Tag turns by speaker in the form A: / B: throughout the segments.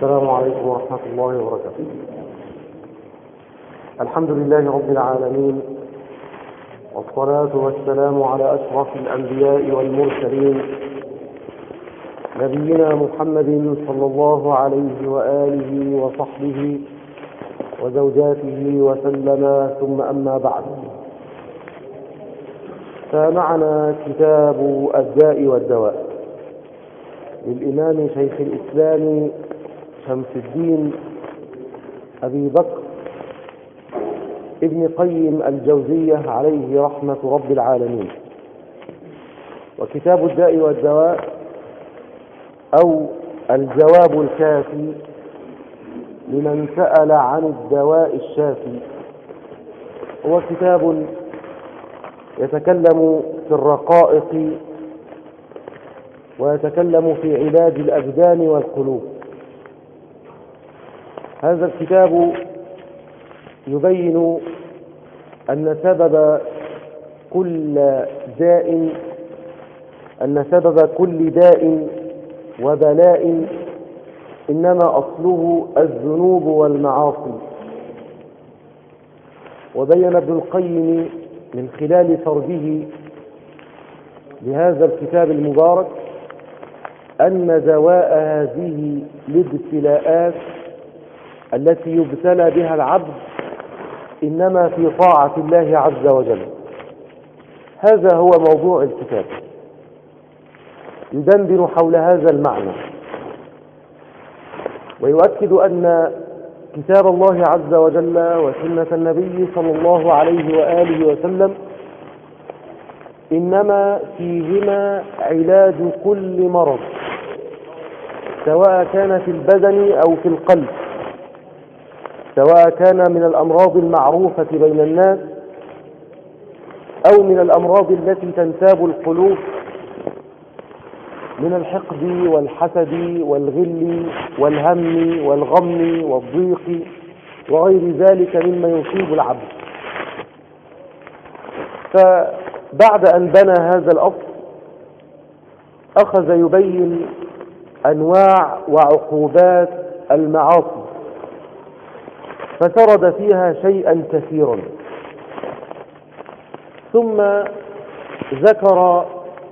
A: السلام عليكم ورحمة الله وبركاته الحمد لله رب العالمين والصلاة والسلام على أشرف الأنبياء والمرسلين نبينا محمد صلى الله عليه وآله وصحبه وزوجاته وسلم ثم أما بعد فمعنا كتاب الداء والدواء للإمام شيخ الإسلام شمس الدين أبي بكر ابن قيم الجوزية عليه رحمة رب العالمين وكتاب الداء والدواء أو الجواب الكافي لمن سأل عن الدواء الشافي هو كتاب يتكلم في الرقائق ويتكلم في علاج الأبدان والقلوب هذا الكتاب يبين أن سبب كل داء أن سبب كل داء وبلاء إنما أصله الذنوب والمعاصي وبين ابن القيم من خلال فرده لهذا الكتاب المبارك أن دواء هذه الابتلاءات التي يبتلى بها العبد إنما في طاعة الله عز وجل هذا هو موضوع الكتاب يدندن حول هذا المعنى ويؤكد أن كتاب الله عز وجل وسنة النبي صلى الله عليه وآله وسلم إنما فيهما علاج كل مرض سواء كان في البدن أو في القلب سواء كان من الأمراض المعروفة بين الناس أو من الأمراض التي تنتاب القلوب من الحقد والحسد والغل والهم والغم والضيق وغير ذلك مما يصيب العبد فبعد أن بنى هذا الأصل أخذ يبين أنواع وعقوبات المعاصي فسرد فيها شيئا كثيرا ثم ذكر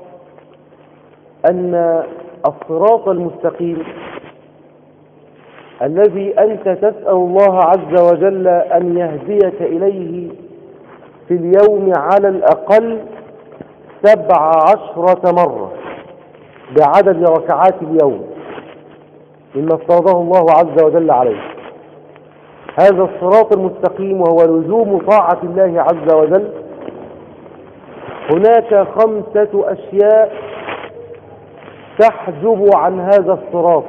A: أن الصراط المستقيم الذي أنت تسأل الله عز وجل أن يهديك إليه في اليوم على الأقل سبع عشرة مرة بعدد ركعات اليوم مما افترضه الله عز وجل عليه هذا الصراط المستقيم وهو لزوم طاعة الله عز وجل هناك خمسة أشياء تحجب عن هذا الصراط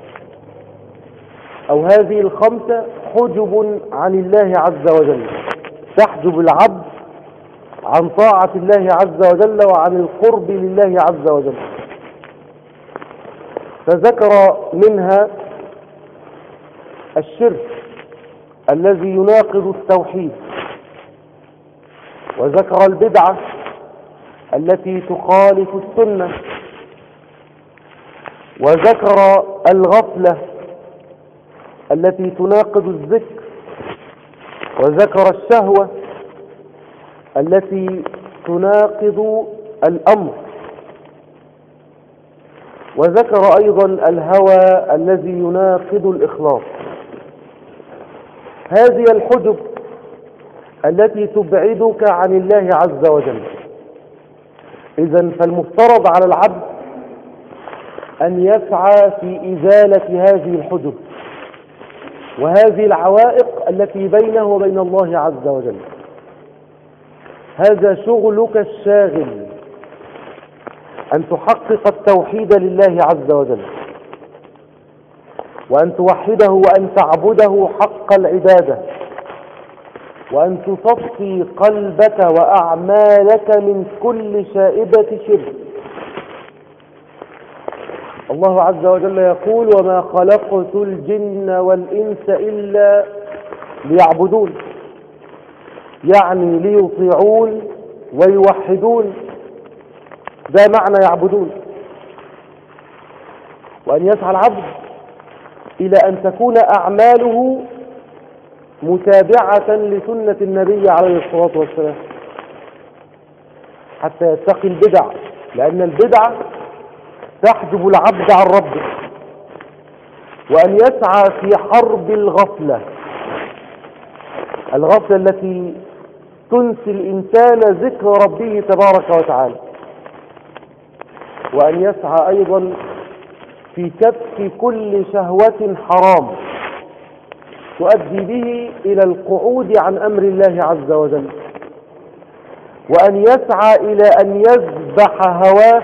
A: أو هذه الخمسة حجب عن الله عز وجل تحجب العبد عن طاعة الله عز وجل وعن القرب لله عز وجل فذكر منها الشرك الذي يناقض التوحيد وذكر البدعة التي تخالف السنة وذكر الغفلة التي تناقض الذكر وذكر الشهوة التي تناقض الأمر وذكر أيضا الهوى الذي يناقض الإخلاص هذه الحجب التي تبعدك عن الله عز وجل إذا فالمفترض على العبد أن يسعى في إزالة هذه الحجب وهذه العوائق التي بينه وبين الله عز وجل هذا شغلك الشاغل أن تحقق التوحيد لله عز وجل وأن توحده وأن تعبده حق العبادة وأن تصفي قلبك وأعمالك من كل شائبة شرك الله عز وجل يقول وما خلقت الجن والإنس إلا ليعبدون يعني ليطيعون ويوحدون ده معنى يعبدون وأن يسعى العبد إلى أن تكون أعماله متابعة لسنة النبي عليه الصلاة والسلام حتى يتقي البدع لأن البدعة تحجب العبد عن ربه وأن يسعى في حرب الغفلة الغفلة التي تنسي الإنسان ذكر ربه تبارك وتعالى وأن يسعى أيضا في كف كل شهوة حرام تؤدي به إلى القعود عن أمر الله عز وجل وأن يسعى إلى أن يذبح هواه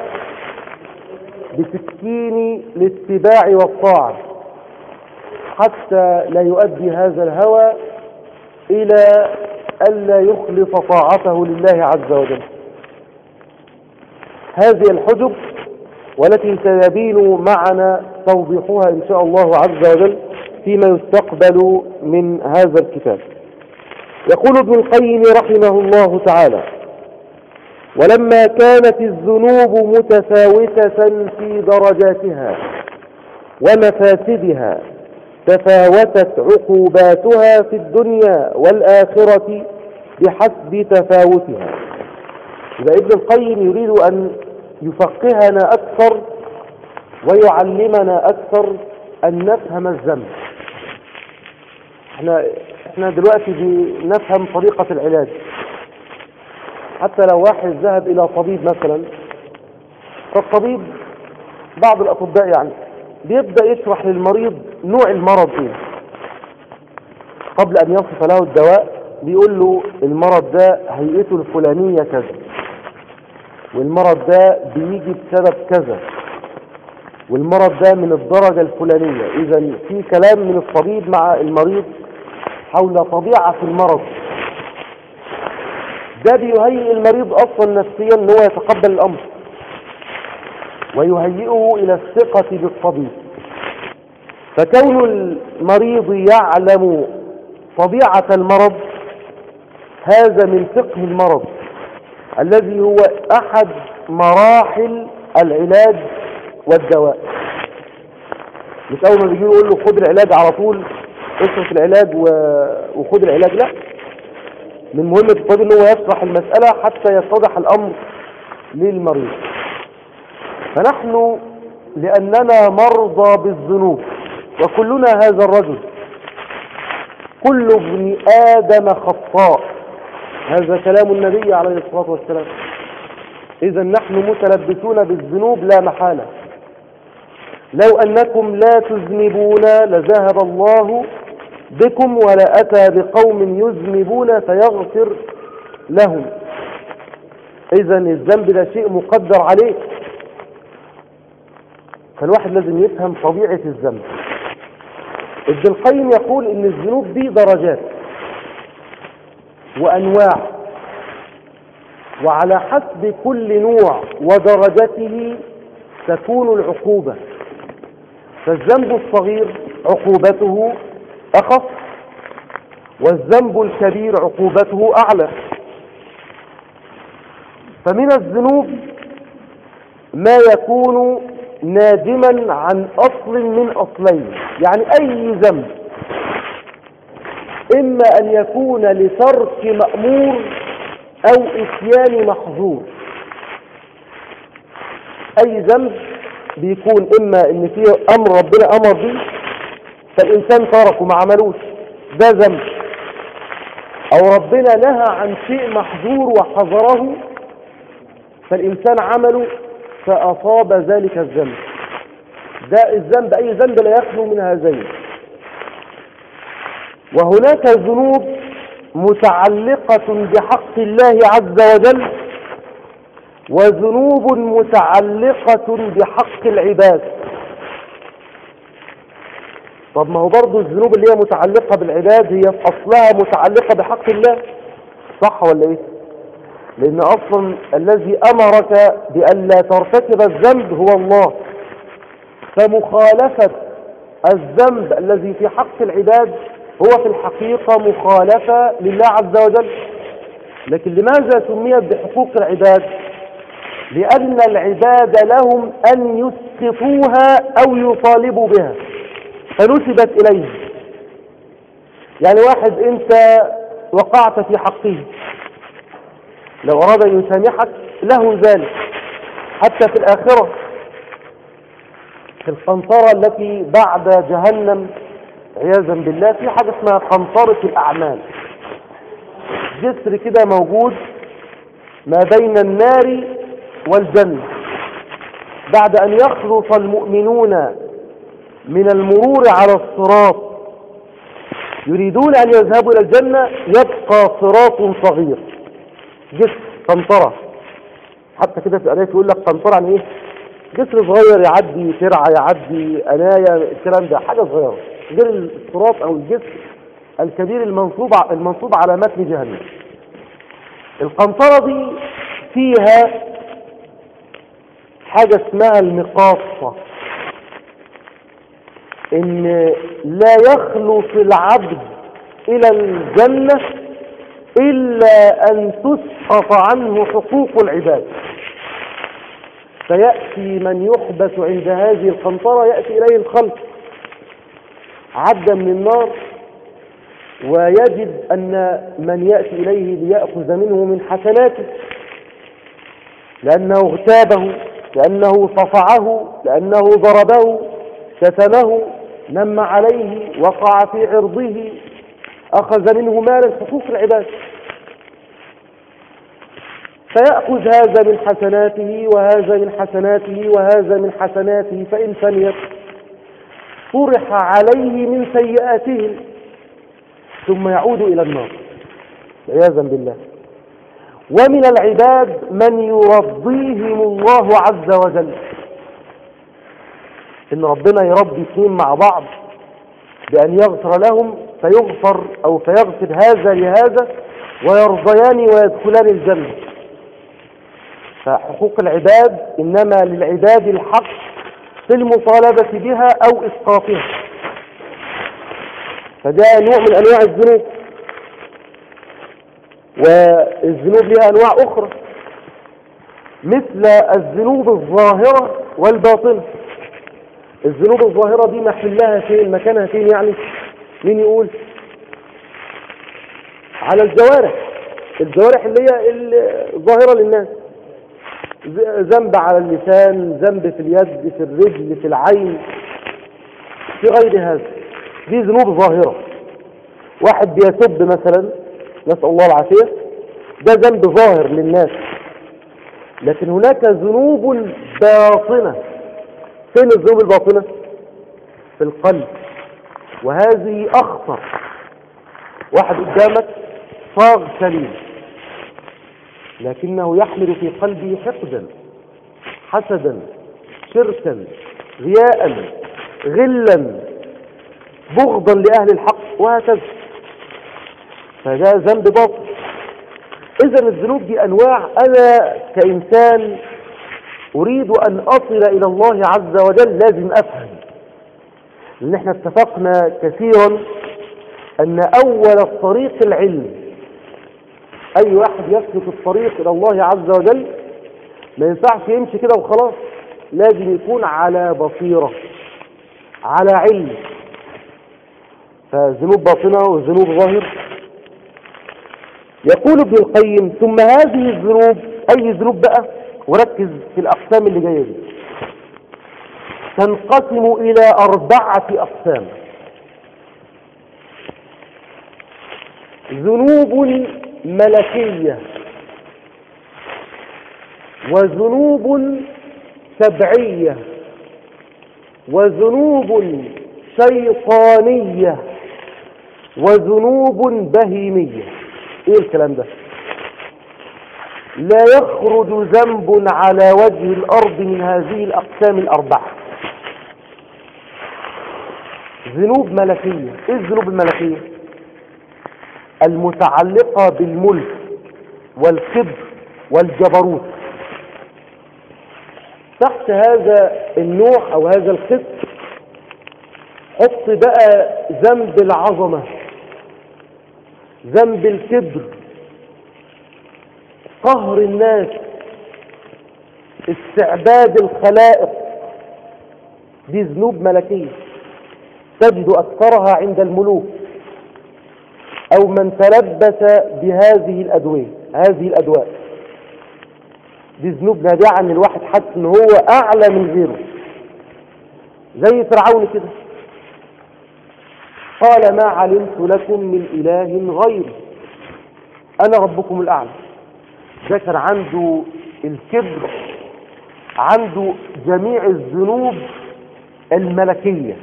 A: بسكين الاتباع والطاعة حتى لا يؤدي هذا الهوى إلى ألا يخلص طاعته لله عز وجل هذه الحجب والتي سيبين معنا توضيحها إن شاء الله عز وجل فيما يستقبل من هذا الكتاب يقول ابن القيم رحمه الله تعالى ولما كانت الذنوب متفاوتة في درجاتها ومفاسدها تفاوتت عقوباتها في الدنيا والآخرة بحسب تفاوتها إذا ابن القيم يريد أن يفقهنا أكثر ويعلمنا أكثر أن نفهم الذنب احنا احنا دلوقتي بنفهم طريقة العلاج حتى لو واحد ذهب إلى طبيب مثلا فالطبيب بعض الأطباء يعني بيبدأ يشرح للمريض نوع المرض ايه قبل أن يصف له الدواء بيقول له المرض ده هيئته الفلانية كذا والمرض ده بيجي بسبب كذا والمرض ده من الدرجة الفلانية إذا في كلام من الطبيب مع المريض حول طبيعة المرض ده بيهيئ المريض أصلا نفسيا ان هو يتقبل الأمر ويهيئه إلى الثقة بالطبيب فكون المريض يعلم طبيعة المرض هذا من فقه المرض الذي هو أحد مراحل العلاج والدواء مش أول ما بيجي يقول له خد العلاج على طول اصرف العلاج وخد العلاج لا من مهمة الطبيب ان هو يشرح المسألة حتى يتضح الأمر للمريض فنحن لأننا مرضى بالذنوب وكلنا هذا الرجل كل ابن آدم خطاء هذا كلام النبي عليه الصلاة والسلام إذا نحن متلبسون بالذنوب لا محالة لو أنكم لا تذنبون لذهب الله بكم ولا أتى بقوم يذنبون فيغفر لهم إذا الذنب ده شيء مقدر عليه فالواحد لازم يفهم طبيعة الذنب ابن القيم يقول ان الذنوب دي درجات وانواع وعلى حسب كل نوع ودرجته تكون العقوبة فالذنب الصغير عقوبته أخف والذنب الكبير عقوبته أعلى فمن الذنوب ما يكون نادما عن أصل من أصلين يعني أي ذنب إما أن يكون لترك مأمور أو إتيان محظور أي ذنب بيكون إما إن فيه أمر ربنا أمر به فالإنسان تركه ما عملوش ده ذنب أو ربنا نهى عن شيء محظور وحظره فالإنسان عمله فأصاب ذلك الذنب ده الذنب أي ذنب لا يخلو من هذين وهناك ذنوب متعلقة بحق الله عز وجل وذنوب متعلقة بحق العباد طب ما هو برضه الذنوب اللي هي متعلقة بالعباد هي في أصلها متعلقة بحق الله صح ولا إيه لأن أصلا الذي أمرك بأن لا ترتكب الذنب هو الله فمخالفة الذنب الذي في حق العباد هو في الحقيقة مخالفة لله عز وجل لكن لماذا سميت بحقوق العباد لأن العباد لهم أن يسقطوها أو يطالبوا بها فنسبت إليه يعني واحد أنت وقعت في حقه لو أراد أن يسامحك له ذلك حتى في الآخرة في القنطرة التي بعد جهنم عياذا بالله في حاجة اسمها قنطرة الأعمال جسر كده موجود ما بين النار والجنة بعد أن يخلص المؤمنون من المرور على الصراط يريدون أن يذهبوا إلى الجنة يبقى صراط صغير جسر قنطرة حتى كده في الآيات يقول لك قنطرة عن إيه جسر صغير يعدي ترعة يعدي أنايا الكلام ده حاجة صغيرة غير الصراط أو الجسر الكبير المنصوب المنصوب على متن جهنم القنطرة دي فيها حاجة اسمها المقاصة ان لا يخلص العبد الى الجنة الا ان تسقط عنه حقوق العباد فيأتي من يحبس عند هذه القنطرة يأتي إليه الخلق عبدا من النار ويجد أن من يأتي إليه ليأخذ منه من حسناته لأنه اغتابه لأنه صفعه لأنه ضربه شتمه نم عليه وقع في عرضه أخذ منه مالا حقوق العباد فيأخذ هذا من حسناته وهذا من حسناته وهذا من حسناته فإن فنيت طرح عليه من سيئاتهم ثم يعود إلى النار عياذا بالله ومن العباد من يرضيهم الله عز وجل إن ربنا يربي اثنين مع بعض بأن يغفر لهم فيغفر أو فيغفر هذا لهذا ويرضيان ويدخلان الجنة فحقوق العباد إنما للعباد الحق في المطالبة بها أو إسقاطها فده نوع من أنواع الذنوب والذنوب لها أنواع أخرى مثل الذنوب الظاهرة والباطنة الذنوب الظاهرة دي محلها فين مكانها فين يعني مين يقول على الجوارح الجوارح اللي هي الظاهرة للناس ذنب على اللسان ذنب في اليد في الرجل في العين في غير هذا دي ذنوب ظاهرة واحد بيسب مثلا نسأل الله العافية ده ذنب ظاهر للناس لكن هناك ذنوب باطنة فين الذنوب الباطنة في القلب وهذه أخطر واحد قدامك صاغ سليم لكنه يحمل في قلبه حقدا حسدا شركا رياء غلا بغضا لأهل الحق وهكذا فده ذنب باطن إذا الذنوب دي أنواع أنا كإنسان أريد أن أصل إلى الله عز وجل لازم أفهم لأن احنا اتفقنا كثيرا أن أول الطريق العلم أي واحد يسلك الطريق إلى الله عز وجل ما ينفعش يمشي كده وخلاص لازم يكون على بصيرة على علم فذنوب باطنة وذنوب ظاهر يقول ابن القيم ثم هذه الذنوب أي ذنوب بقى وركز في الأقسام اللي جاية دي تنقسم إلى أربعة أقسام ذنوب ملكية وذنوب سبعية وذنوب شيطانية وذنوب بهيمية ايه الكلام ده لا يخرج ذنب على وجه الارض من هذه الاقسام الاربعة ذنوب ملكية ايه الذنوب الملكية المتعلقة بالملك والكبر والجبروت تحت هذا النوع او هذا القسم حط بقى ذنب العظمة ذنب الكبر قهر الناس استعباد الخلائق دي ذنوب ملكية تجد أكثرها عند الملوك أو من تلبس بهذه الأدوية هذه الأدواء دي ذنوب نابعة ان الواحد حس ان هو اعلى من غيره زي فرعون كده قال ما علمت لكم من اله غيري انا ربكم الاعلى ده كان عنده الكبر عنده جميع الذنوب الملكية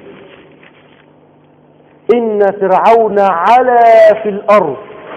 A: إن فرعون علا في الأرض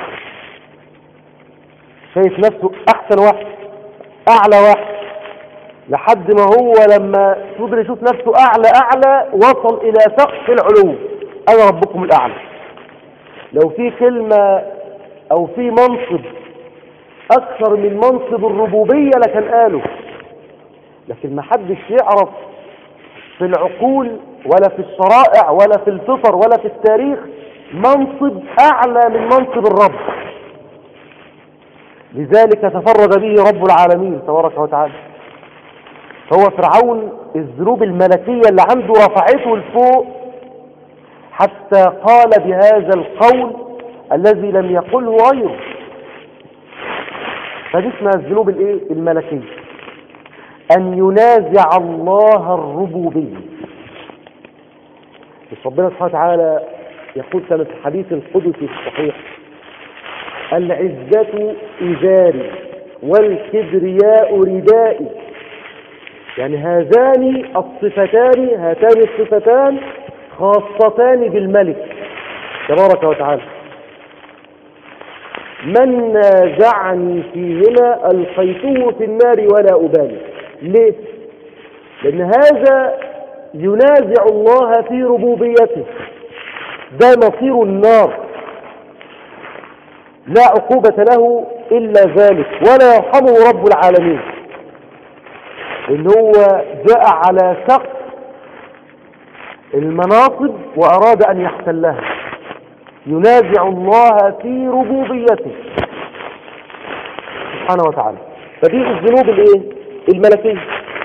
A: شايف نفسه أحسن واحد أعلى واحد لحد ما هو لما فضل يشوف نفسه أعلى أعلى وصل إلى سقف العلو أنا ربكم الأعلى لو في كلمة أو في منصب أكثر من منصب الربوبية لكان قاله لكن ما حدش يعرف في العقول ولا في الشرائع ولا في الفطر ولا في التاريخ منصب أعلى من منصب الرب لذلك تفرد به رب العالمين تبارك وتعالى هو فرعون الذنوب الملكية اللي عنده رفعته لفوق حتى قال بهذا القول الذي لم يقله غيره فدي اسمها الذنوب الايه الملكية ان ينازع الله الربوبية مش ربنا سبحانه وتعالى يقول كما في الحديث القدسي الصحيح العزة إزاري والكبرياء ردائي يعني هذان الصفتان هاتان الصفتان خاصتان بالملك تبارك وتعالى من نازعني فيهما ألقيته في النار ولا أبالي ليه؟ لأن هذا ينازع الله في ربوبيته ده مصير النار لا عقوبة له إلا ذلك ولا يرحمه رب العالمين إن هو جاء على سقف المناصب وأراد أن يحتلها ينازع الله في ربوبيته سبحانه وتعالى فدي الذنوب الايه الملكيه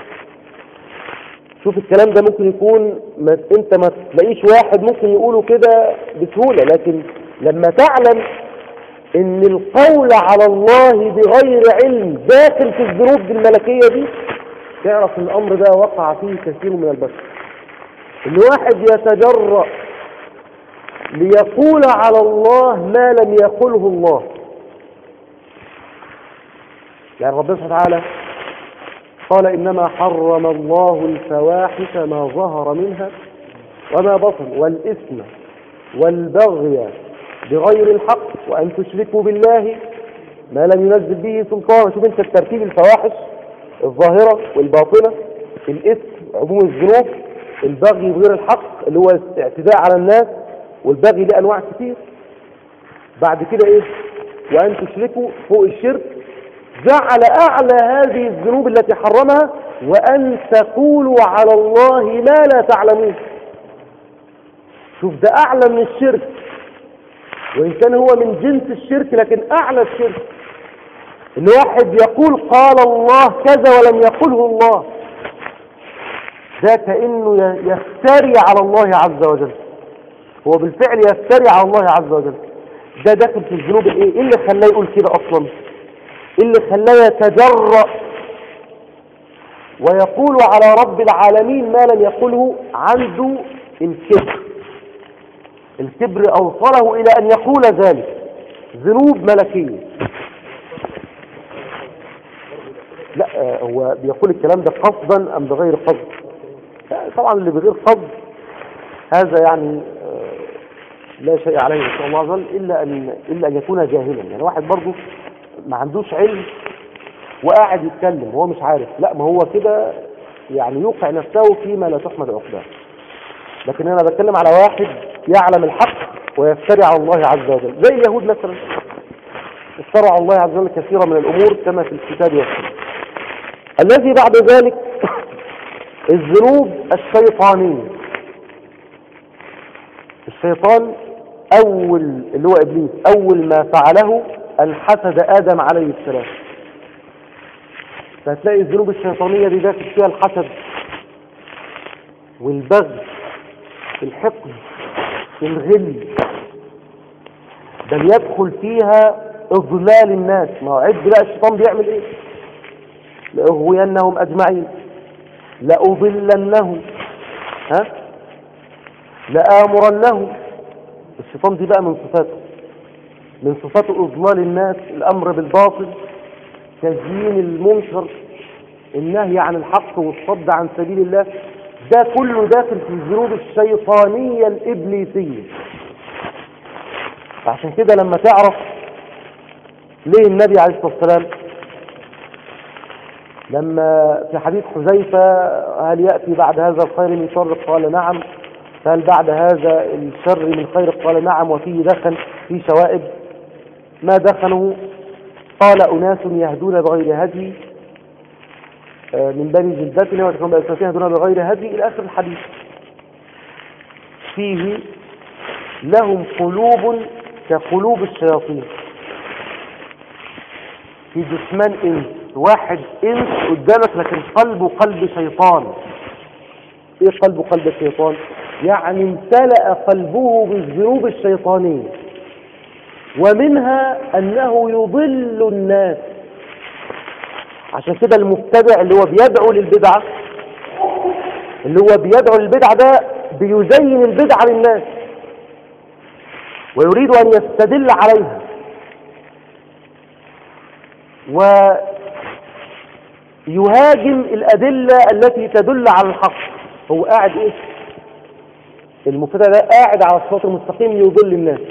A: شوف الكلام ده ممكن يكون ما انت ما تلاقيش واحد ممكن يقوله كده بسهوله لكن لما تعلم ان القول على الله بغير علم داخل في الذنوب الملكيه دي تعرف ان الامر ده وقع فيه كثير من البشر ان واحد يتجرأ ليقول على الله ما لم يقله الله يعني ربنا سبحانه وتعالى قال إنما حرم الله الفواحش ما ظهر منها وما بطن والإثم والبغي بغير الحق وأن تشركوا بالله ما لم ينزل به سلطان شوف انت الترتيب الفواحش الظاهرة والباطنة الإثم عموم الذنوب البغي بغير الحق اللي هو اعتداء على الناس والبغي له انواع كتير بعد كده ايه وان تشركوا فوق الشرك جعل اعلى هذه الذنوب التي حرمها وان تقولوا على الله ما لا تعلمون شوف ده اعلى من الشرك وان كان هو من جنس الشرك لكن اعلى الشرك ان واحد يقول قال الله كذا ولم يقله الله ده كانه يفتري على الله عز وجل هو بالفعل يفتري على الله عز وجل ده داخل في الذنوب الايه ايه اللي خلاه يقول كده اصلا ايه اللي خلاه يتجرأ ويقول على رب العالمين ما لم يقله عنده الكبر الكبر اوصله الى ان يقول ذلك ذنوب ملكيه لا هو بيقول الكلام ده قصدا ام بغير قصد طبعا اللي بغير قصد هذا يعني لا شيء عليه ان شاء الله عز وجل الا ان الا ان يكون جاهلا يعني واحد برضه ما عندوش علم وقاعد يتكلم وهو مش عارف لا ما هو كده يعني يوقع نفسه فيما لا تحمد عقباه لكن انا بتكلم على واحد يعلم الحق ويفتري على الله عز وجل زي اليهود مثلا افتروا على الله عز وجل كثيرا من الامور كما في الكتاب والسنه الذي بعد ذلك الذنوب الشيطانيه الشيطان أول اللي هو إبليس أول ما فعله أن حسد آدم عليه السلام فهتلاقي الذنوب الشيطانية دي داخل فيها الحسد والبغي الحقد الغل بل يدخل فيها اضلال الناس ما هو عد بقى الشيطان بيعمل ايه لاغوينهم اجمعين لاضلنهم ها لامرنهم الشيطان دي بقى من صفاته من صفات اضلال الناس الامر بالباطل تزيين المنكر النهي عن الحق والصد عن سبيل الله ده كله داخل في الذنوب الشيطانية الإبليسية عشان كده لما تعرف ليه النبي عليه الصلاة والسلام لما في حديث حذيفة هل يأتي بعد هذا الخير من شر قال نعم فهل بعد هذا الشر من خير قال نعم وفيه دخن في شوائب ما دخنه قال أناس يهدون بغير هدي من بني جلدتنا وتكون بأساسها يهدون بغير هدي إلى آخر الحديث فيه لهم قلوب كقلوب الشياطين في جثمان انس واحد انس قدامك لكن قلبه قلب شيطان ايه قلبه قلب الشيطان يعني امتلأ قلبه بالذنوب الشيطانية ومنها انه يضل الناس عشان كده المبتدع اللي هو بيدعو للبدعة اللي هو بيدعو للبدعة ده بيزين البدعة للناس ويريد ان يستدل عليها ويهاجم الأدلة التي تدل على الحق هو قاعد إيه المبتدع ده قاعد على الصراط المستقيم يضل الناس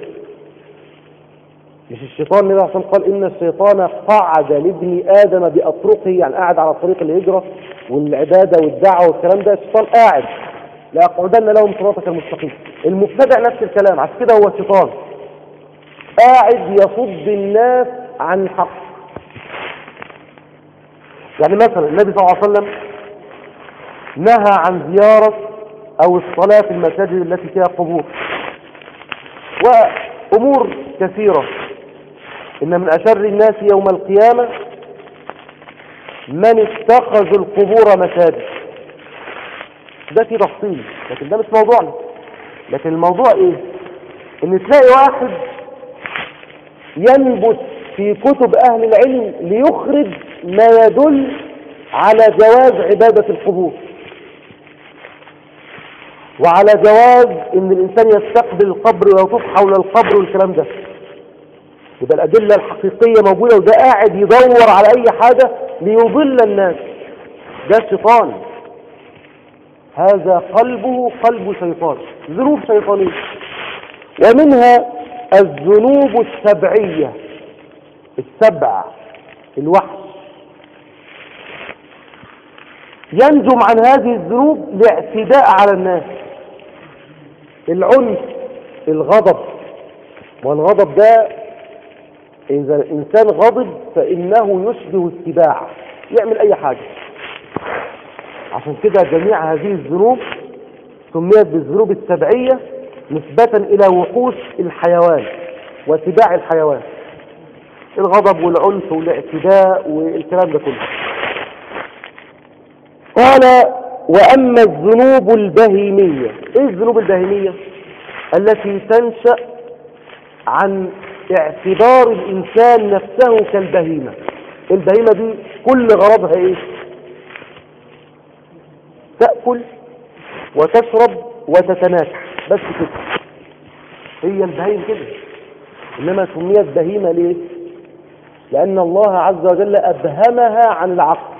A: مش الشيطان النبي عليه قال إن الشيطان قعد لابن آدم بأطرقه يعني قاعد على طريق الهجرة والعبادة والدعوة والكلام ده الشيطان قاعد لأقعدن لهم صراطك المستقيم المبتدع نفس الكلام عشان كده هو الشيطان قاعد يصد الناس عن الحق يعني مثلا النبي صلى الله عليه وسلم نهى عن زيارة أو الصلاة في المساجد التي فيها قبور وأمور كثيرة إن من أشر الناس يوم القيامة من اتخذوا القبور مساجد ده في تفصيل لكن ده مش موضوعنا لكن الموضوع ايه ان تلاقي واحد ينبت في كتب اهل العلم ليخرج ما يدل على جواز عبادة القبور وعلى جواز ان الانسان يستقبل القبر ويطوف حول القبر والكلام ده يبقى الادلة الحقيقية موجودة وده قاعد يدور على اي حاجة ليضل الناس ده الشيطان هذا قلبه قلب شيطان ذنوب شيطانية ومنها الذنوب السبعية السبع الوحش ينجم عن هذه الذنوب الاعتداء على الناس العنف الغضب والغضب ده إذا الإنسان غضب فإنه يشبه السباع يعمل أي حاجة عشان كده جميع هذه الذنوب سميت بالذنوب السبعية نسبة إلى وحوش الحيوان وسباع الحيوان الغضب والعنف والاعتداء والكلام ده كله قال وأما الذنوب البهيمية إيه الذنوب البهيمية التي تنشأ عن اعتبار الإنسان نفسه كالبهيمة البهيمة دي كل غرضها إيه تأكل وتشرب وتتناكح بس كده هي البهيم كده إنما سميت بهيمة ليه لأن الله عز وجل أبهمها عن العقل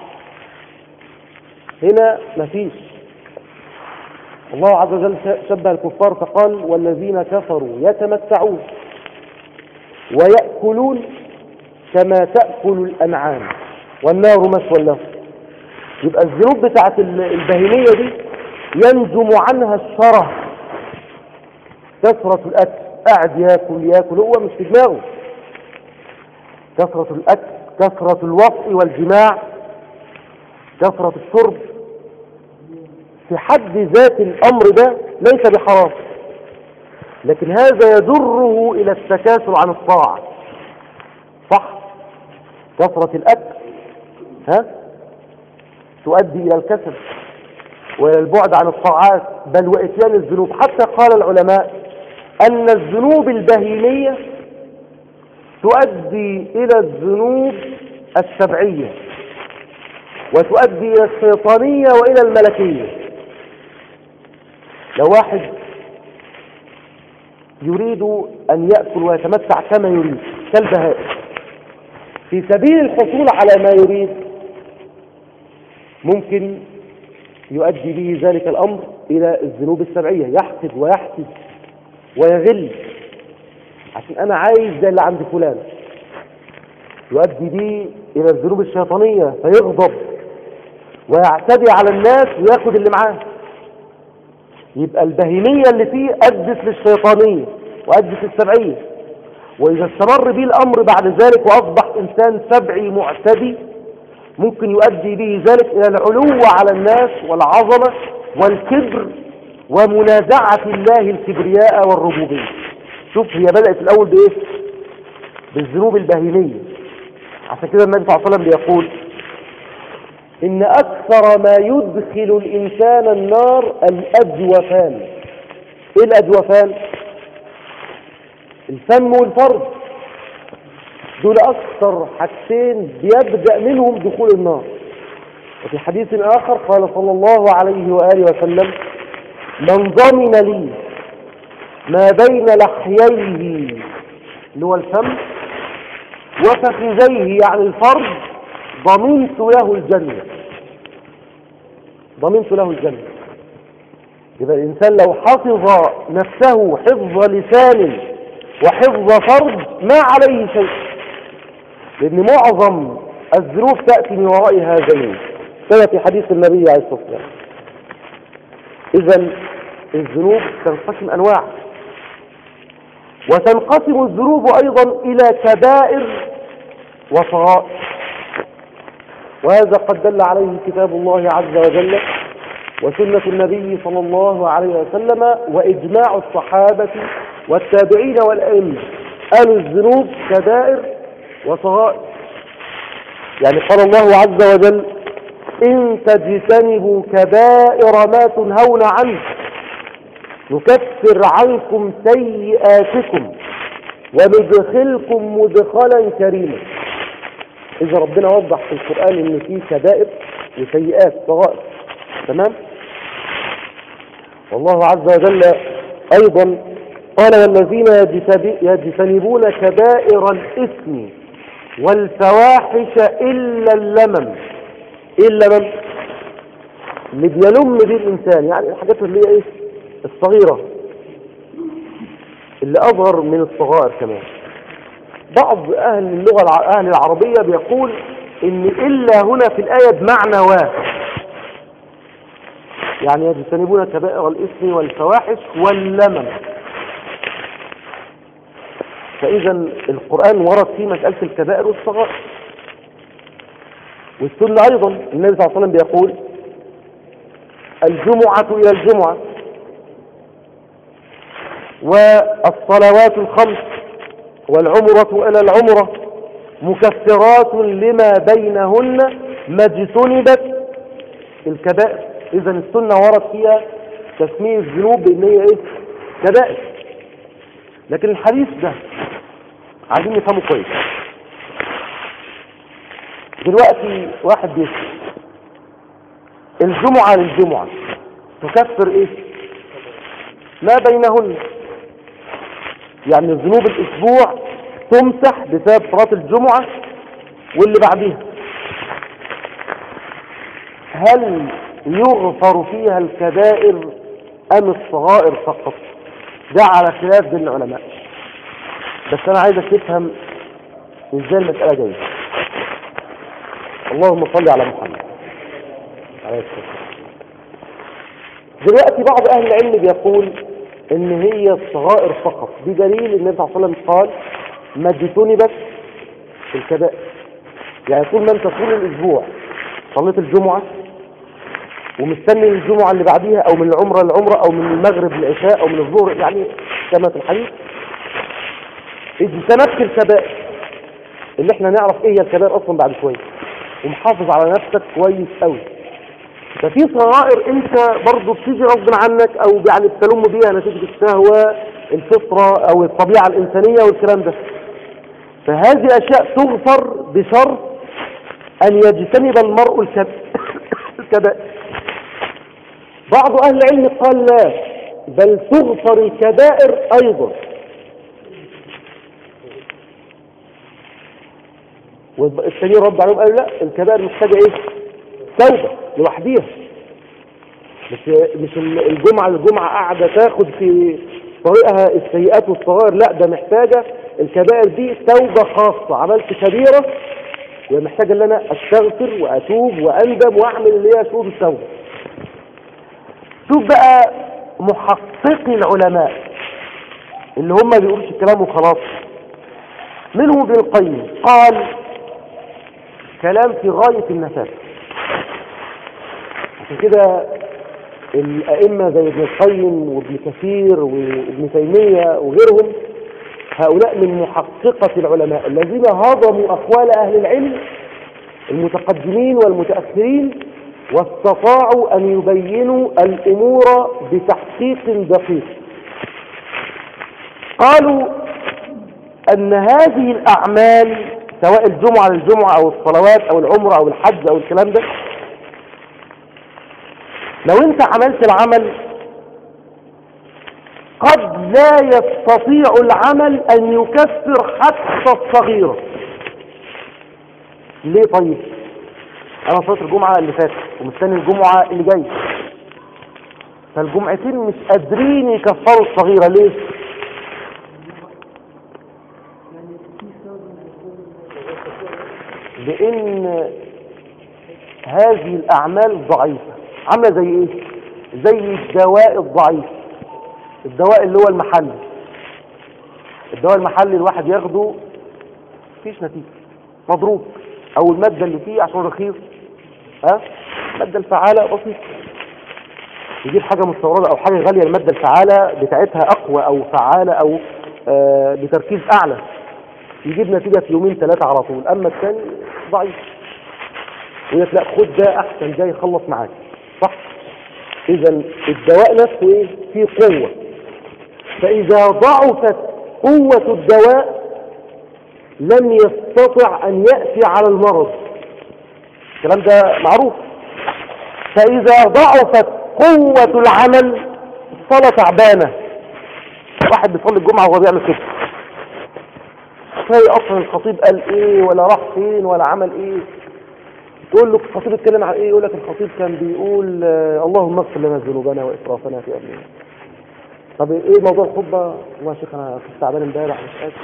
A: هنا مفيش الله عز وجل شبه الكفار فقال والذين كفروا يتمتعون ويأكلون كما تأكل الأنعام والنار مسوى لهم يبقى الذنوب بتاعت البهيمية دي ينجم عنها الشره كثرة الأكل قاعد ياكل ياكل هو مش في دماغه كثرة الأكل كثرة الوطء والجماع كثرة الشرب في حد ذات الأمر ده ليس بحرام لكن هذا يجره إلى التكاسل عن الطاعة صح كثرة الأكل ها تؤدي إلى الكسل وإلى البعد عن الطاعات بل وإتيان الذنوب حتى قال العلماء أن الذنوب البهيمية تؤدي إلى الذنوب السبعية وتؤدي إلى الشيطانية وإلى الملكية لو واحد يريد أن يأكل ويتمتع كما يريد كالبهائم في سبيل الحصول على ما يريد ممكن يؤدي به ذلك الأمر إلى الذنوب السبعية يحقد ويحسد ويغل عشان أنا عايز زي اللي عند فلان يؤدي به إلى الذنوب الشيطانية فيغضب ويعتدي على الناس وياخد اللي معاه يبقى البهيمية اللي فيه أدت للشيطانية وأدت للسبعية وإذا استمر به الأمر بعد ذلك وأصبح إنسان سبعي معتدي ممكن يؤدي به ذلك إلى العلو على الناس والعظمة والكبر ومنازعة الله الكبرياء والربوبية شوف هي بدأت الأول بإيه بالذنوب البهيمية عشان كده النبي صلى الله عليه وسلم بيقول إن أكثر ما يدخل الإنسان النار الأجوفان إيه الأجوفان الفم والفرد دول أكثر حاجتين بيبدأ منهم دخول النار وفي حديث آخر قال صلى الله عليه وآله وسلم من ضمن لي ما بين لحييه اللي هو الفم وفخذيه يعني الفرد ضمنت له الجنة ضمنت له الجنة يبقى الإنسان لو حفظ نفسه حفظ لسان وحفظ فرد ما عليه شيء لأن معظم الذنوب تأتي من وراء هذين كما في حديث النبي عليه الصلاة والسلام إذا الذنوب تنقسم أنواع وتنقسم الذنوب أيضا إلى كبائر وصغائر وهذا قد دل عليه كتاب الله عز وجل وسنة النبي صلى الله عليه وسلم وإجماع الصحابة والتابعين والأئمة قالوا الذنوب كبائر وصغائر يعني قال الله عز وجل إن تجتنبوا كبائر ما تنهون عنه نكفر عنكم سيئاتكم وندخلكم مدخلا كريما إذا ربنا وضح في القرآن إن فيه كبائر وسيئات صغائر تمام والله عز وجل أيضا قال والذين يجتنبون كبائر الإثم والفواحش إلا اللمم إيه اللمم اللي بيلم به الإنسان يعني الحاجات اللي هي إيه الصغيرة اللي أصغر من الصغائر كمان بعض أهل اللغة أهل العربية بيقول إن إلا هنا في الآية بمعنى واحد يعني يجتنبون كبائر الإثم والفواحش واللمم فإذا القرآن ورد فيه مسألة الكبائر والصغائر والسنة أيضا النبي صلى الله عليه وسلم بيقول الجمعة إلى الجمعة والصلوات الخمس والعمرة إلى العمرة مكفرات لما بينهن ما اجتنبت الكبائر إذا السنة ورد فيها تسمية الذنوب بأن هي إيه؟ كبائر لكن الحديث ده عايزين نفهمه كويس دلوقتي واحد بيسأل الجمعة للجمعة تكفر ايه ما بينهن يعني ذنوب الاسبوع تمسح بسبب صلاة الجمعة واللي بعديها هل يغفر فيها الكبائر ام الصغائر فقط ده على خلاف بين العلماء بس انا عايزك تفهم ازاي المسألة جاية اللهم صل على محمد عليه الصلاة دلوقتي بعض اهل العلم بيقول ان هي الصغائر فقط بدليل النبي صلى الله عليه وسلم قال ما اجتنبت في الكبائر يعني طول ما انت طول الاسبوع صليت الجمعة ومستني الجمعة اللي بعديها او من العمرة للعمرة او من المغرب للعشاء او من الظهر يعني كما في الحديث اجتنبت الكبائر اللي احنا نعرف ايه هي الكبائر اصلا بعد شوية ومحافظ على نفسك كويس قوي ففي صغائر انت برضه بتيجي غصب عنك او يعني بتلم بيها نتيجة الشهوة الفطرة او الطبيعة الانسانية والكلام ده فهذه اشياء تغفر بشرط ان يجتنب المرء الكبائر بعض اهل العلم قال لا بل تغفر الكبائر ايضا والثانيين رد عليهم قالوا لا الكبائر محتاجة ايه توبة لوحديها مش مش الجمعة الجمعة قاعدة تاخد في طريقها السيئات والصغائر لا ده محتاجة الكبائر دي توبة خاصة عملت كبيرة يبقى محتاج ان انا استغفر واتوب واندم واعمل اللي هي شروط التوبة شوف بقى محققي العلماء اللي هم بيقولوش الكلام وخلاص منهم ابن القيم قال كلام في غاية النفاذ عشان كده الأئمة زي ابن القيم وابن كثير وابن تيمية وغيرهم هؤلاء من محققة العلماء الذين هضموا أقوال أهل العلم المتقدمين والمتأخرين واستطاعوا أن يبينوا الأمور بتحقيق دقيق قالوا أن هذه الأعمال سواء الجمعة للجمعة أو الصلوات أو العمرة أو الحج أو الكلام ده لو أنت عملت العمل قد لا يستطيع العمل أن يكفر حتى الصغيرة ليه طيب أنا صليت الجمعة اللي فاتت ومستني الجمعة اللي جاي فالجمعتين مش قادرين يكفروا الصغيرة ليه لأن هذه الأعمال ضعيفة عاملة زي إيه؟ زي الدواء الضعيف الدواء اللي هو المحلي الدواء المحلي الواحد ياخده مفيش نتيجة مضروب أو المادة اللي فيه عشان رخيص ها المادة الفعالة بسيطة يجيب حاجة مستوردة أو حاجة غالية المادة الفعالة بتاعتها أقوى أو فعالة أو آه بتركيز أعلى يجيب نتيجة في يومين ثلاثة على طول أما الثاني ضعيف ويقول لا خد ده أحسن ده يخلص معاك صح إذا الدواء نفسه إيه فيه قوة فإذا ضعفت قوة الدواء لم يستطع أن يأتي على المرض الكلام ده معروف فإذا ضعفت قوة العمل الصلاة تعبانة واحد بيصلي الجمعة وهو بيعمل كده تلاقي اصلا الخطيب قال ايه ولا راح فين ولا عمل ايه تقول له الخطيب اتكلم عن ايه يقول لك الخطيب كان بيقول آه اللهم اغفر لنا ذنوبنا واسرافنا في امرنا طب ايه موضوع الخطبه والله يا شيخ انا كنت تعبان امبارح مش قادر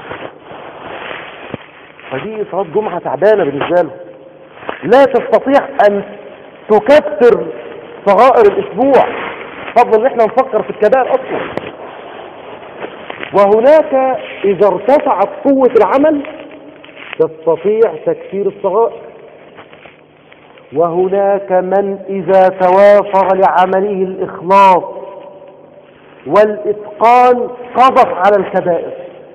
A: فدي صلاه جمعه تعبانه بالنسبه له لا تستطيع ان تكثر صغائر الاسبوع فضل ان احنا نفكر في الكبائر اصلا وهناك إذا ارتفعت قوة العمل تستطيع تكفير الصغائر وهناك من إذا توافر لعمله الإخلاص والإتقان قضف على الكبائر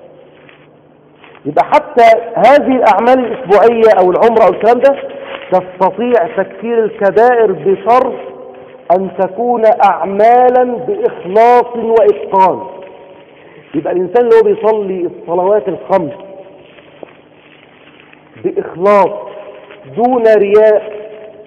A: يبقى حتى هذه الأعمال الأسبوعية أو العمرة أو الكلام ده تستطيع تكفير الكبائر بشرط أن تكون أعمالا بإخلاص وإتقان يبقى الإنسان اللي هو بيصلي الصلوات الخمس بإخلاص دون رياء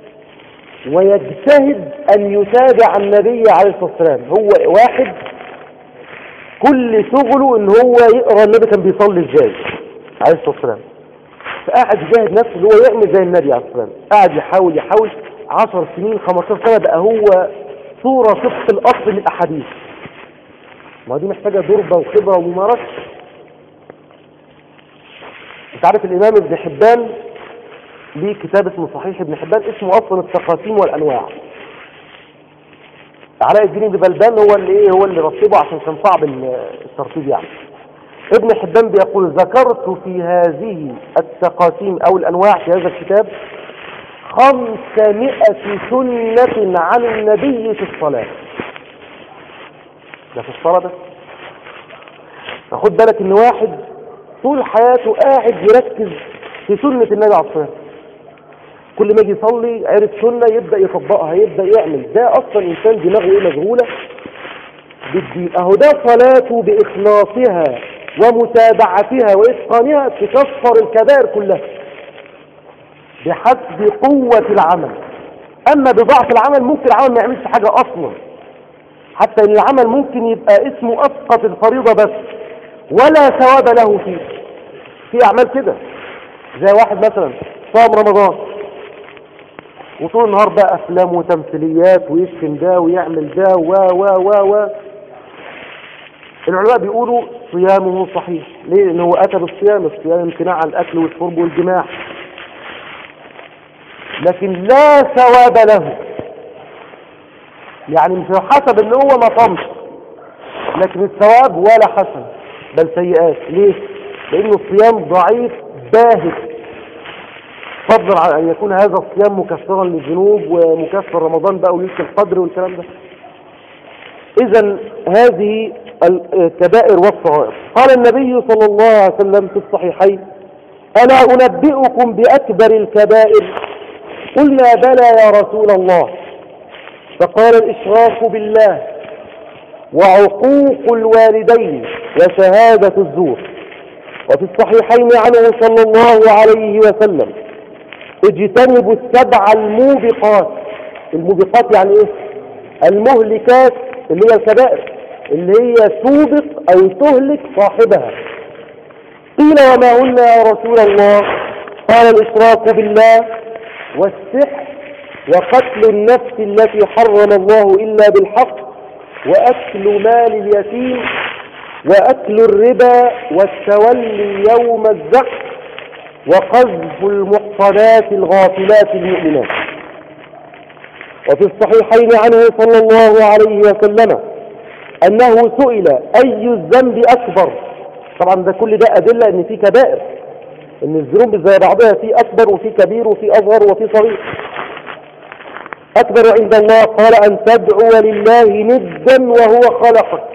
A: ويجتهد أن يتابع النبي عليه الصلاة والسلام هو واحد كل شغله ان هو يقرأ النبي كان بيصلي ازاي عليه الصلاة والسلام فقاعد يجاهد نفسه اللي هو يعمل زي النبي عليه الصلاة والسلام قاعد يحاول يحاول 10 سنين 15 سنة بقى هو صورة طبق الأصل للأحاديث ما دي محتاجة ضربة وخبرة وممارسة انت عارف الامام ابن حبان ليه كتاب اسمه صحيح ابن حبان اسمه اصلا التقاسيم والانواع علاء الدين بن بلبان هو اللي ايه هو اللي رتبه عشان كان صعب الترتيب يعني ابن حبان بيقول ذكرت في هذه التقاسيم او الانواع في هذا الكتاب خمسمائة سنة عن النبي في الصلاة ده في الصلاة بس فخد بالك ان واحد طول حياته قاعد يركز في سنة النبي عليه الصلاة كل ما يجي يصلي عرف سنة يبدأ يطبقها يبدأ يعمل ده أصلا إنسان دماغه إيه مشغولة بالدين أهو ده صلاته بإخلاصها ومتابعتها وإتقانها تكفر الكبائر كلها بحسب قوة العمل أما بضعف العمل ممكن العمل ما يعملش حاجة أصلا حتى إن العمل ممكن يبقى اسمه أسقط الفريضة بس ولا ثواب له فيه في أعمال كده زي واحد مثلا صام رمضان وطول النهار بقى أفلام وتمثيليات ويشتم ده ويعمل ده و و و و العلماء بيقولوا صيامه صحيح ليه؟ لأنه أتى بالصيام الصيام امتناع عن الأكل والشرب والجماع لكن لا ثواب له يعني مش حسب ان هو ما صامش لكن الثواب ولا حسن بل سيئات ليه لانه الصيام ضعيف باهت فضلا عن ان يكون هذا الصيام مكفرا للذنوب ومكفر رمضان بقى وليله القدر والكلام ده اذا هذه الكبائر والصغائر قال النبي صلى الله عليه وسلم في الصحيحين الا انبئكم باكبر الكبائر قلنا بلى يا رسول الله فقال الإشراك بالله وعقوق الوالدين وشهادة الزور وفي الصحيحين عنه صلى الله عليه وسلم اجتنبوا السبع الموبقات الموبقات يعني ايه المهلكات اللي هي الكبائر اللي هي توبق او تهلك صاحبها قيل وما هن يا رسول الله قال الاشراك بالله والسحر وقتل النفس التي حرم الله إلا بالحق وأكل مال اليتيم وأكل الربا والتولي يوم الزحف وقذف المحصنات الغافلات المؤمنات وفي الصحيحين عنه صلى الله عليه وسلم أنه سئل أي الذنب أكبر طبعا ده كل ده أدلة أن في كبائر أن الذنوب زي بعضها في أكبر وفي كبير وفي أصغر وفي صغير أكبر عند الله قال أن تدعو لله ندا وهو خلقك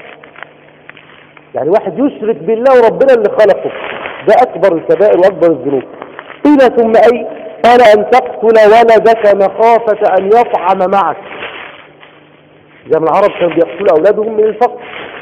A: يعني واحد يشرك بالله وربنا اللي خلقه ده أكبر الكبائر وأكبر الذنوب قيل ثم أي قال أن تقتل ولدك مخافة أن يطعم معك زي ما العرب كانوا بيقتلوا أولادهم من الفقر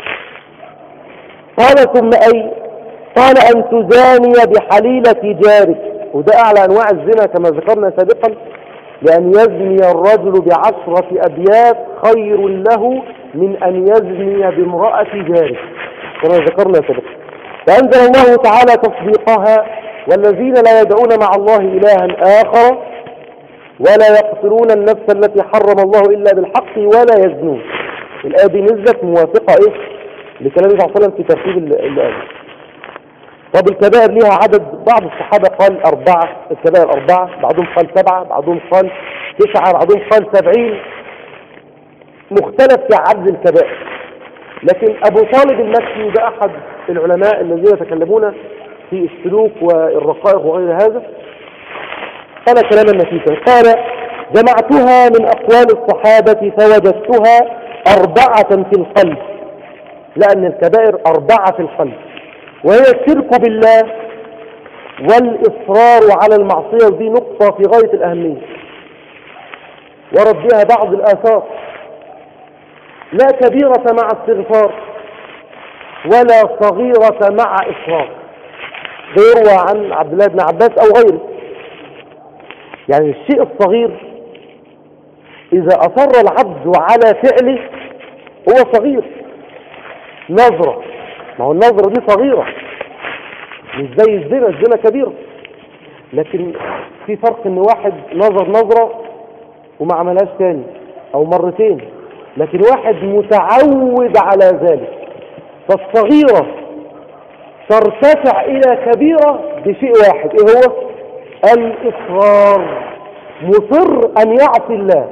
A: قال ثم أي قال أن تزاني بحليلة جارك وده أعلى أنواع الزنا كما ذكرنا سابقا لأن يزني الرجل بعشرة أبيات خير له من أن يزني بامرأة جاره كما ذكرنا سابقا فأنزل الله تعالى تصديقها والذين لا يدعون مع الله إلها آخر ولا يقتلون النفس التي حرم الله إلا بالحق ولا يزنون الآية دي نزلت موافقة إيه لكلام النبي صلى الله عليه وسلم في ترتيب الآية طب الكبائر ليها عدد بعض الصحابة قال أربعة الكبائر أربعة بعضهم قال سبعة بعضهم قال تسعة بعضهم قال سبعين مختلف في عدد الكبائر لكن أبو طالب المكي ده أحد العلماء الذين يتكلمون في السلوك والرقائق وغير هذا قال كلاما نفيسا قال جمعتها من أقوال الصحابة فوجدتها أربعة في القلب لأن الكبائر أربعة في القلب وهي الشرك بالله والإصرار على المعصية ودي نقطة في غاية الأهمية ورد بها بعض الآثار لا كبيرة مع استغفار ولا صغيرة مع إصرار يروى عن عبد الله بن عباس أو غيره يعني الشيء الصغير إذا أصر العبد على فعله هو صغير نظرة ما هو النظرة دي صغيرة مش زي الزنا الزنا كبيرة لكن في فرق ان واحد نظر نظرة وما عملهاش تاني او مرتين لكن واحد متعود على ذلك فالصغيرة ترتفع الى كبيرة بشيء واحد ايه هو الاصرار مصر ان يعصي الله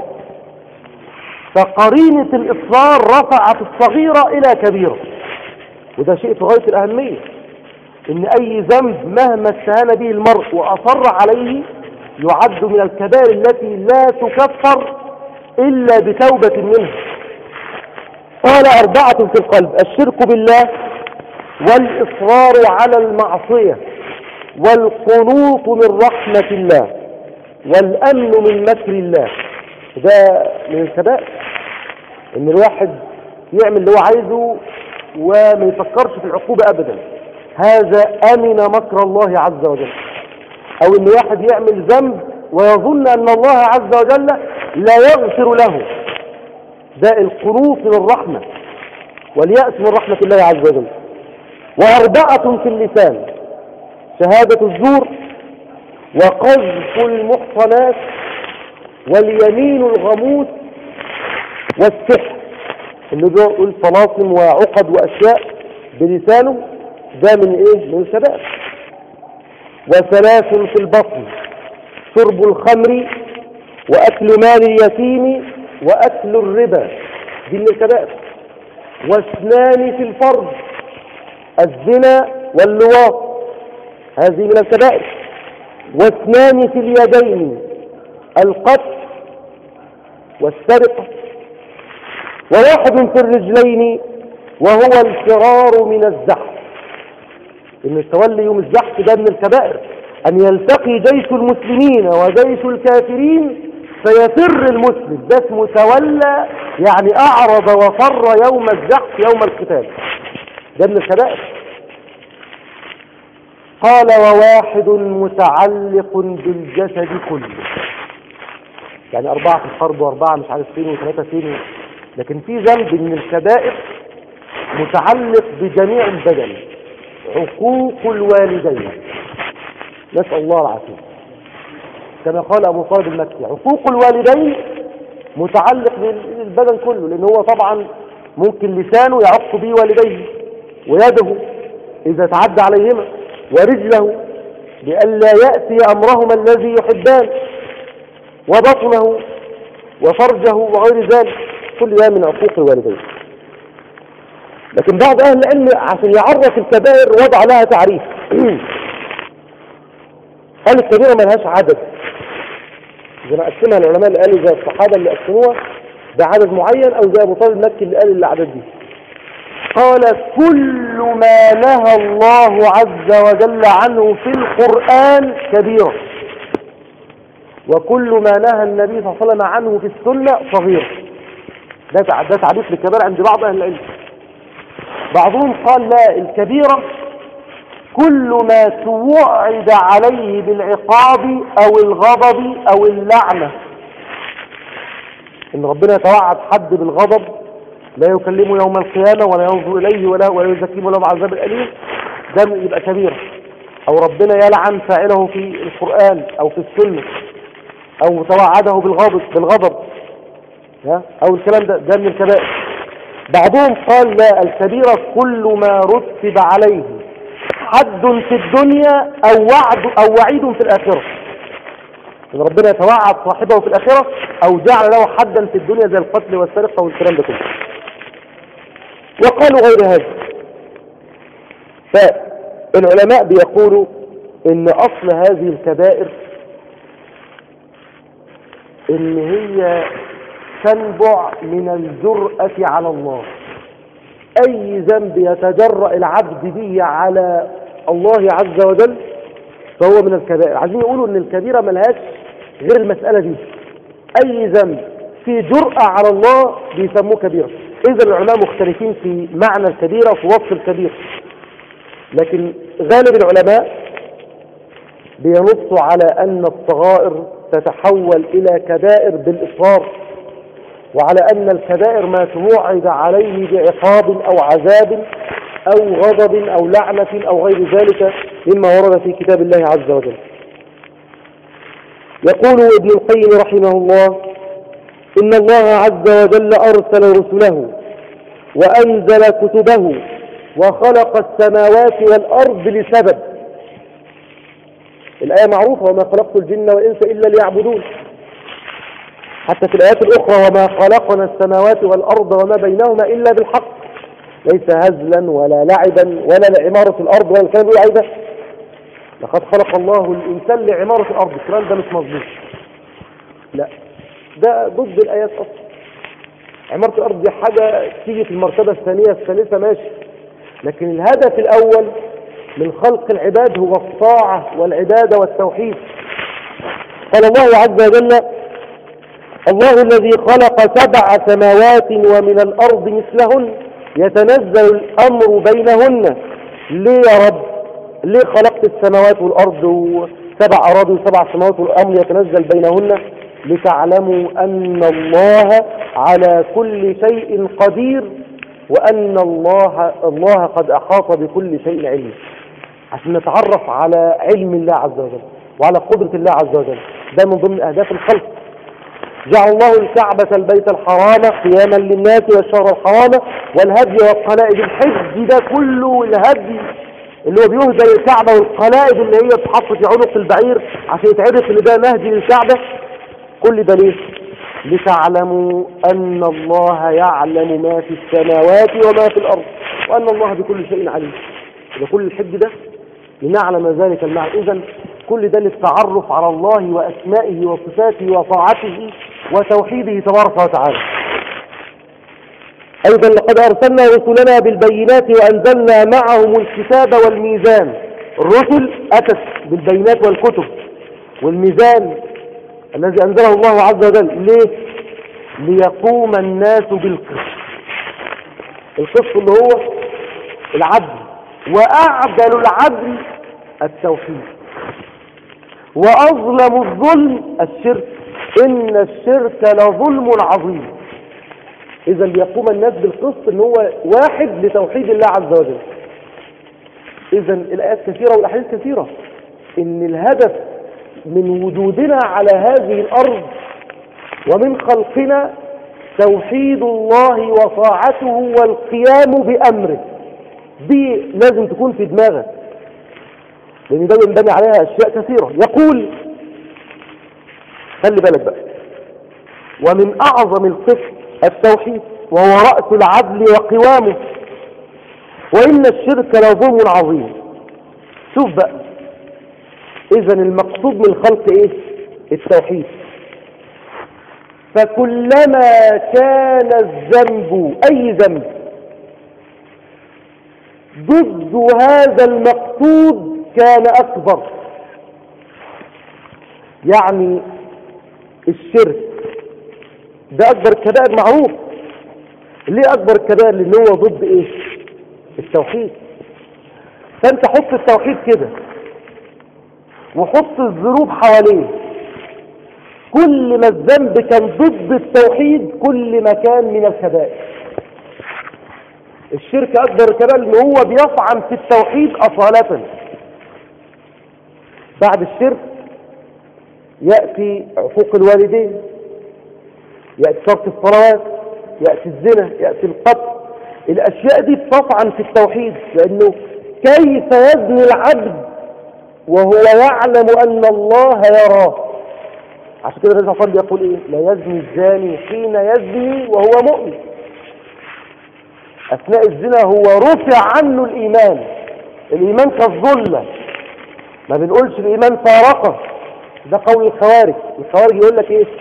A: فقرينة الاصرار رفعت الصغيرة الى كبيرة وده شيء في غاية الأهمية إن أي ذنب مهما استهان به المرء وأصر عليه يعد من الكبائر التي لا تكفر إلا بتوبة منه قال أربعة في القلب الشرك بالله والإصرار على المعصية والقنوط من رحمة الله والأمن من مكر الله ده من الكبائر ان الواحد يعمل اللي هو عايزه وما يفكرش في العقوبة ابدا هذا امن مكر الله عز وجل او ان واحد يعمل ذنب ويظن ان الله عز وجل لا يغفر له ده القنوط من الرحمة واليأس من رحمة الله عز وجل وأربعة في اللسان شهادة الزور وقذف المحصنات واليمين الغموس والسحر اللي بيقول طلاسم وعقد واشياء بلسانه ده من ايه من الكبائر وثلاث في البطن شرب الخمر واكل مال اليتيم واكل الربا دي من الكبائر واثنان في الفرج الزنا واللواط هذه من الكبائر واثنان في اليدين القتل والسرقة وواحد في الرجلين وهو الفرار من الزحف ان التولي يوم الزحف ده من الكبائر ان يلتقي جيش المسلمين وجيش الكافرين فيفر المسلم ده اسمه تولى يعني اعرض وفر يوم الزحف يوم القتال ده من الكبائر قال وواحد متعلق بالجسد كله يعني أربعة في الحرب وأربعة مش عارف فين وثلاثة فين لكن في ذنب من الكبائر متعلق بجميع البدن حقوق الوالدين نسأل الله العافية كما قال أبو طالب المكي حقوق الوالدين متعلق بالبدن كله لأن هو طبعا ممكن لسانه يعق به والديه ويده إذا تعدى عليهما ورجله لئلا يأتي أمرهما الذي يحبان وبطنه وفرجه وغير ذلك كل ده من عقوق الوالدين لكن بعض أهل العلم عشان يعرف الكبائر وضع لها تعريف قال الكبيرة ملهاش عدد زي ما قسمها العلماء اللي قالوا زي الصحابة اللي قسموها بعدد معين أو زي أبو طالب المكي اللي قال الأعداد دي قال كل ما نهى الله عز وجل عنه في القرآن كبيرة وكل ما نهى النبي صلى الله عليه وسلم عنه في السنة صغيرة ده ده تعريف للكبائر عند بعض أهل العلم بعضهم قال لا الكبيرة كل ما توعد عليه بالعقاب أو الغضب أو اللعنة إن ربنا يتوعد حد بالغضب لا يكلمه يوم القيامة ولا ينظر إليه ولا ولا يزكيه ولا عذاب الأليم ده يبقى كبيرة أو ربنا يلعن فاعله في القرآن أو في السنة أو توعده بالغضب بالغضب ها أو الكلام ده ده من الكبائر بعضهم قال لا الكبيرة كل ما رتب عليه حد في الدنيا أو وعد أو وعيد في الآخرة إن ربنا يتوعد صاحبه في الآخرة أو جعل له حدا في الدنيا زي القتل والسرقة والكلام ده كله وقالوا غير هذا فالعلماء بيقولوا ان اصل هذه الكبائر ان هي تنبع من الجرأة على الله اي ذنب يتجرأ العبد به على الله عز وجل فهو من الكبائر عايزين يقولوا ان الكبيرة ملهاش غير المسألة دي اي ذنب في جرأة على الله بيسموه كبيرة إذا العلماء مختلفين في معنى الكبيرة وفي وصف الكبير لكن غالب العلماء بينصوا على أن الصغائر تتحول إلى كبائر بالإصرار وعلى أن الكبائر ما توعد عليه بعقاب أو عذاب أو غضب أو لعنة أو غير ذلك مما ورد في كتاب الله عز وجل يقول ابن القيم رحمه الله إن الله عز وجل أرسل رسله وأنزل كتبه وخلق السماوات والأرض لسبب الآية معروفة وما خلقت الجن والإنس إلا ليعبدون حتى في الآيات الأخرى وما خلقنا السماوات والأرض وما بينهما إلا بالحق ليس هزلا ولا لعبا ولا لعمارة الأرض ولا الكلام بيقول عايزة لقد خلق الله الإنسان لعمارة الأرض الكلام ده مش مظبوط لا ده ضد الآيات أصلا عمارة الأرض دي حاجة تيجي في المرتبة الثانية الثالثة ماشي لكن الهدف الأول من خلق العباد هو الطاعة والعبادة والتوحيد قال الله عز وجل الله الذي خلق سبع سماوات ومن الأرض مثلهن يتنزل الأمر بينهن ليه يا رب ليه خلقت السماوات والأرض وسبع أراضي وسبع سماوات والأمر يتنزل بينهن لتعلموا أن الله على كل شيء قدير وأن الله, الله قد أحاط بكل شيء علم عشان نتعرف على علم الله عز وجل وعلى قدرة الله عز وجل ده من ضمن أهداف الخلق جعل الله الكعبة البيت الحرام قياما للناس والشهر الحرام والهدي والقلائد الحج ده كله الهدي اللي هو بيهدى للكعبة والقلائد اللي هي تحط في عنق البعير عشان يتعرف ان ده مهدي للكعبة كل ده ليه لتعلموا أن الله يعلم ما في السماوات وما في الأرض وأن الله بكل شيء عليم إذا كل الحج ده لنعلم ذلك المعنى إذا كل ده للتعرف على الله وأسمائه وصفاته وطاعته وتوحيده تبارك وتعالى أيضا لقد أرسلنا رسلنا بالبينات وأنزلنا معهم الكتاب والميزان الرسل أتت بالبينات والكتب والميزان الذي أنزله الله عز وجل ليه ليقوم الناس بالقسط القسط اللي هو العدل وأعدل العدل التوحيد وأظلم الظلم الشرك إن الشرك لظلم عظيم إذا ليقوم الناس بالقسط إن هو واحد لتوحيد الله عز وجل إذا الآيات كثيرة والأحاديث كثيرة إن الهدف من وجودنا على هذه الأرض ومن خلقنا توحيد الله وطاعته والقيام بأمره دي لازم تكون في دماغك لأن ده ينبني عليها أشياء كثيرة يقول خلي بالك بقى ومن أعظم القسم التوحيد وهو رأس العدل وقوامه وإن الشرك لظلم عظيم شوف بقى إذا المقصود من الخلق إيه التوحيد فكلما كان الذنب أي ذنب ضد هذا المقصود كان أكبر يعني الشرك ده أكبر الكبائر معروف ليه أكبر الكبائر لأن هو ضد إيه التوحيد فأنت حط التوحيد كده وحط الذنوب حواليه كل ما الذنب كان ضد التوحيد كل ما كان من الكبائر الشرك أكبر الكبائر لأن هو بيطعن في التوحيد أصالة بعد الشرك يأتي عقوق الوالدين يأتي ترك الصلوات يأتي الزنا يأتي القتل الأشياء دي بتطعن في التوحيد لأنه كيف يزني العبد وهو يعلم أن الله يراه عشان كده النبي صلى الله يقول إيه لا يزني الزاني حين يزني وهو مؤمن أثناء الزنا هو رفع عنه الإيمان الإيمان كالظلة ما بنقولش الإيمان فارقه ده قول الخوارج الخوارج يقول لك إيه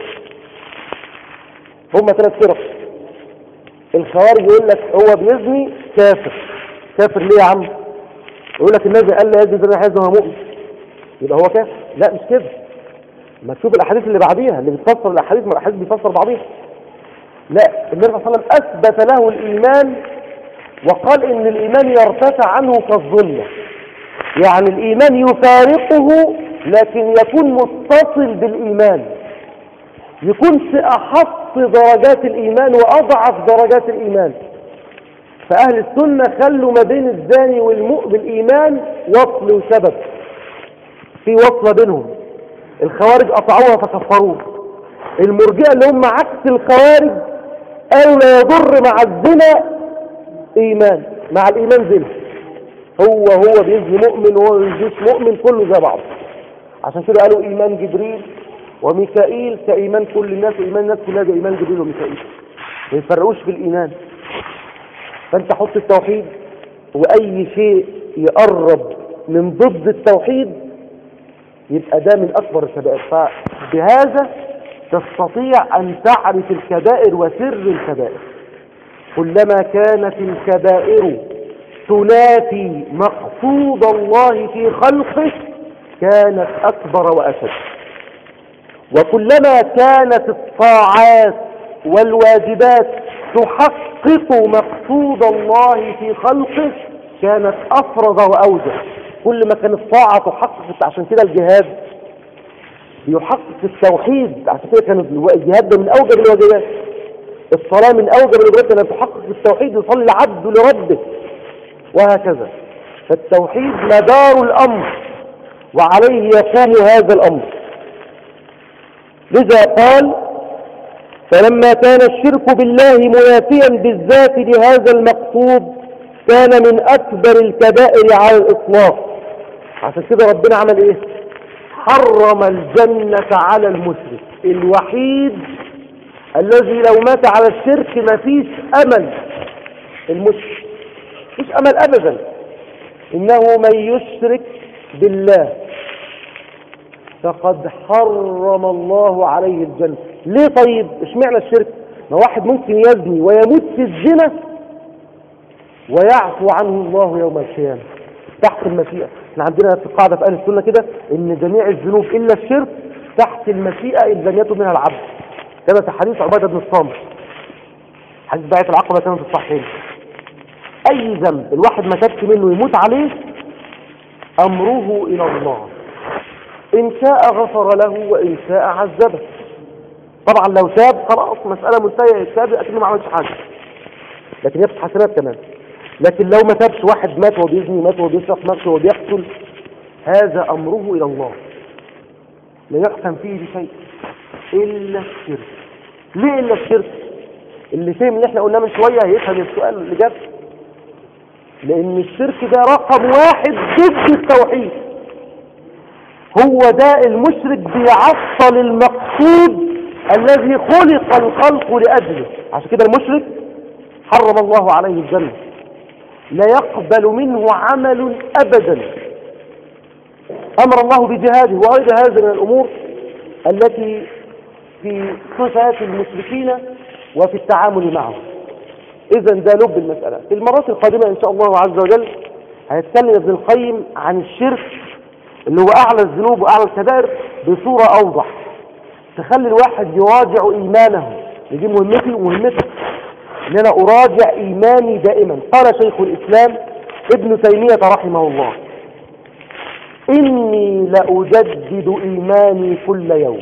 A: هم ثلاث فرق الخوارج يقول لك هو بيزني كافر كافر ليه يا عم يقول لك النبي قال لا يزني زنا حيث هو مؤمن يبقى هو كافر لا مش كده ما تشوف الاحاديث اللي بعديها اللي بتفسر الاحاديث ما الاحاديث بيفسر بعضيها لا النبي صلى الله عليه وسلم اثبت له الايمان وقال ان الايمان يرتفع عنه كالظلة يعني الايمان يفارقه لكن يكون متصل بالايمان يكون في احط درجات الايمان واضعف درجات الايمان فاهل السنة خلوا ما بين الزاني والمؤمن بالايمان وصل وسبب في وصلة بينهم الخوارج قطعوها فكفروه المرجئة اللي هم عكس الخوارج قالوا لا يضر مع الزنا ايمان مع الايمان زنا هو هو بيزني مؤمن وهو بيزنيش مؤمن كله زي بعض عشان كده قالوا ايمان جبريل وميكائيل كايمان كل الناس وايمان الناس كلها زي ايمان جبريل وميكائيل ما يفرقوش في الايمان فانت حط التوحيد واي شيء يقرب من ضد التوحيد يبقى ده من أكبر الكبائر فبهذا تستطيع أن تعرف الكبائر وسر الكبائر كلما كانت الكبائر تنافي مقصود الله في خلقه كانت أكبر وأشد وكلما كانت الطاعات والواجبات تحقق مقصود الله في خلقه كانت أفرض وأوجه كل ما كانت الطاعة تحقق عشان كده الجهاد بيحقق التوحيد عشان كده كان الجهاد ده من أوجب الواجبات الصلاة من أوجب الواجبات أنها تحقق التوحيد يصلي العبد لربه وهكذا فالتوحيد مدار الأمر وعليه يقوم هذا الأمر لذا قال فلما كان الشرك بالله منافيا بالذات لهذا المقصود كان من أكبر الكبائر على الإطلاق عشان كده ربنا عمل إيه حرم الجنة على المشرك الوحيد الذي لو مات على الشرك ما فيش أمل المشرك فيش أمل أبدا إنه من يشرك بالله فقد حرم الله عليه الجنة ليه طيب اشمعنى الشرك ما واحد ممكن يزني ويموت في الزنا ويعفو عنه الله يوم القيامة تحت المشيئة احنا عندنا في القاعدة في أهل السنة كده ان جميع الذنوب إلا الشرك تحت المشيئة إن لم يتب منها العبد كما في حديث عبادة بن الصامت حديث دعية العقبة كما في الصحيحين أي ذنب الواحد ما تبكي منه يموت عليه أمره إلى الله إن شاء غفر له وإن شاء عذبه طبعا لو تاب خلاص مسألة منتهية يتاب أكنه ما عملش حاجة لكن ياخد حسنات كمان لكن لو ما تابش واحد مات وهو بيزني مات وهو بيسرق نفسه وهو بيقتل هذا أمره إلى الله لا يقسم فيه بشيء إلا الشرك ليه إلا الشرك اللي فهم اللي احنا قلناه من شوية هيفهم السؤال اللي جاب لأن الشرك ده رقم واحد ضد التوحيد هو ده المشرك بيعطل المقصود الذي خلق الخلق لأجله عشان كده المشرك حرم الله عليه الجنة لا يقبل منه عمل أبدا أمر الله بجهاده وغير هذا من الأمور التي في صفات المشركين وفي التعامل معهم إذا ده لب المسألة في المرات القادمة إن شاء الله عز وجل هيتكلم ابن القيم عن الشرك اللي هو أعلى الذنوب وأعلى الكبائر بصورة أوضح تخلي الواحد يراجع إيمانه دي مهمتي ومهمتك ان انا اراجع ايماني دائما قال شيخ الاسلام ابن تيمية رحمه الله اني لاجدد ايماني كل يوم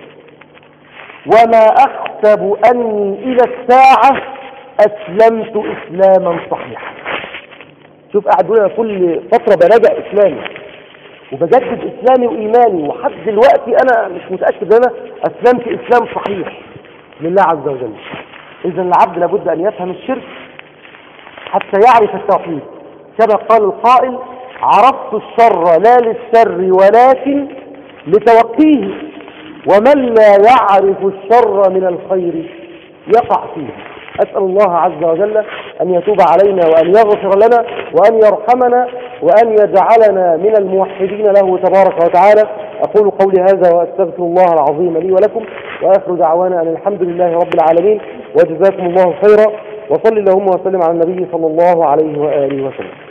A: وما احسب اني الى الساعة اسلمت اسلاما صحيحا شوف قاعد يقول كل فترة براجع اسلامي وبجدد اسلامي وايماني وحد دلوقتي انا مش متأكد ان انا اسلمت اسلام صحيح لله عز وجل إذا العبد لابد أن يفهم الشرك حتى يعرف التوحيد كما قال القائل عرفت الشر لا للشر ولكن لتوقيه ومن لا يعرف الشر من الخير يقع فيه أسأل الله عز وجل أن يتوب علينا وأن يغفر لنا وأن يرحمنا وأن يجعلنا من الموحدين له تبارك وتعالى أقول قولي هذا وأستغفر الله العظيم لي ولكم وآخر دعوانا أن الحمد لله رب العالمين وجزاكم الله خيرا وصل اللهم وسلم على النبي صلى الله عليه وآله وسلم